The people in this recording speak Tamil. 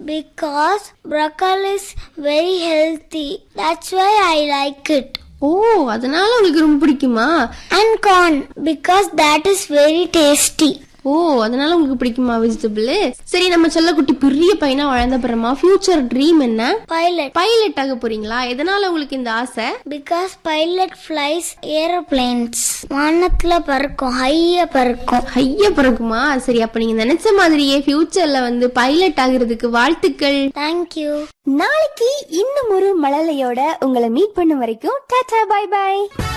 because broccoli is very healthy. That's why I like it. ஓ அதனால உங்களுக்கு ரொம்ப பிடிக்குமா And corn because that is very tasty. ஓ அதனால உங்களுக்கு பிடிக்குமா வெஜிடபிள் சரி நம்ம செல்லக்குட்டி பெரிய பையனா வளர்ந்த அப்புறமா ஃபியூச்சர் ட்ரீம் என்ன Pilot பைலட் ஆக போறீங்களா எதனால உங்களுக்கு இந்த ஆசை because pilot flies aeroplanes. வானத்துல பறக்கும் ஹையா பறக்கும் ஐயா பிறகுமா சரி அப்ப நீங்க நினைச்ச மாதிரியே ஃபியூச்சர்ல வந்து பைலட் ஆகுறதுக்கு வாழ்த்துக்கள் Thank you. நாளைக்கு இன்னும் ஒரு மழலையோட உங்களை மீட் பண்ணும் வரைக்கும் டாடா பை பை